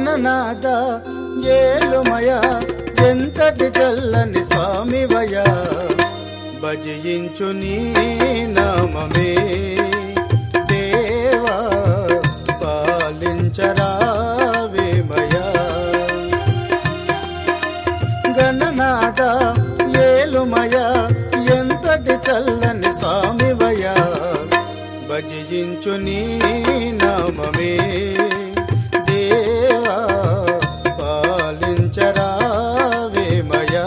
గణనాథ ఏలుమయ ఎంతటి చల్లని స్వామివయ భజించు నీ నామమే దేవా పాలించరావేమయా గణనాథ ఏలుమయ ఎంతటి చల్లని స్వామివయ భజించు నీ నామమే దేవా పాలించరావేమయా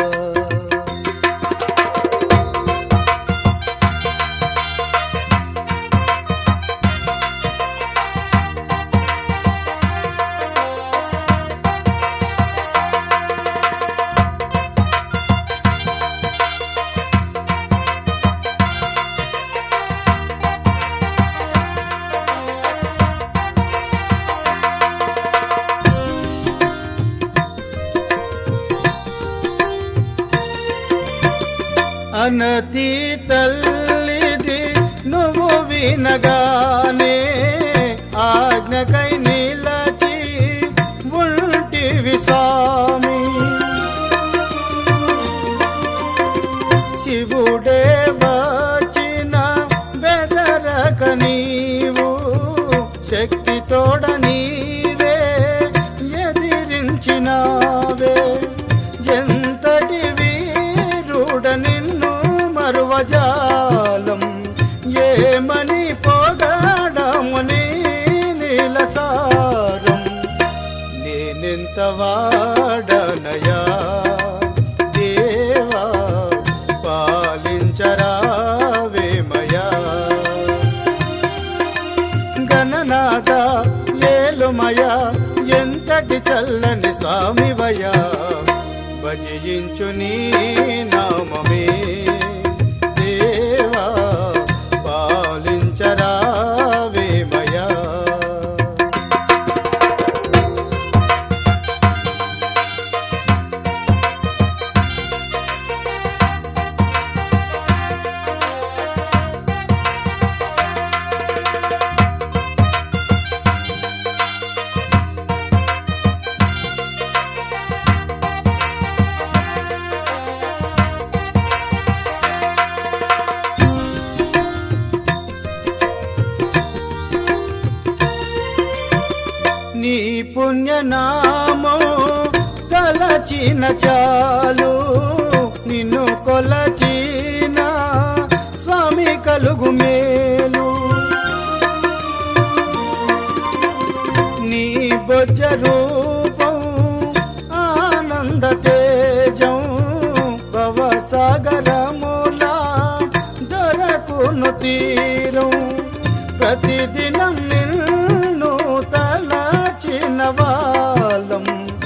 అనతి తల్లిది నువ్వు వినగానే ఆజ్ఞకై నిలచి ఉంటివి స్వామి శివుడే వచ్చిన బెదరక నీవు శక్తితోడ నీవే ఎదిరించినావే ఎంతటి వీరుడ నిన్ను మరువజాలం ఏమని పోగాడముని నీలసారం నేనెంత వాడనయా దేవా పాలించరావేమయా గణనాథ ఏలుమయ ఎంతటి చల్లని స్వామివయ భజించు నీ నామమే దేవా పాలించరావేమయా నీ పుణ్యనామం తలచిన చాలు నిన్ను కొలచిన స్వామి కలుగు మేలు నీ బొజ్జ రూపం ఆనంద తేజం భవసాగరములా దొరకును తీరం ప్రతిదినం నిన్ను తలచిన వాళ్ళం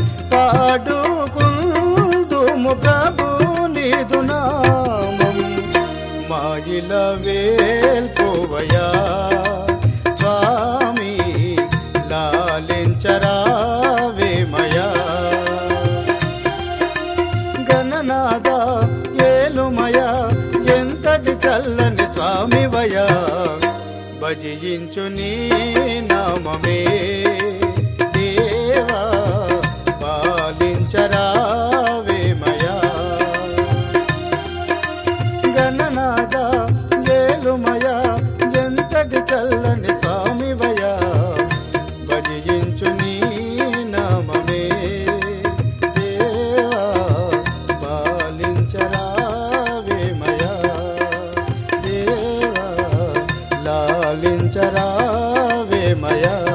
పాడుకుందుము ప్రభు నీదు నామం మాయిల వేల్పోవయా స్వామి లాలించరావేమయా గణనాథ ఏలుమయ ఎంతటి చల్లని స్వామివయ భజించు నీ నామమే దేవా పాలించరావేమయా గణనాథ ఏలుమయ ఎంతటి చల్లని స్వామివయ భజించు నీ నామమే దేవా పాలించరావేమయా దేవా లాలించరావేమయా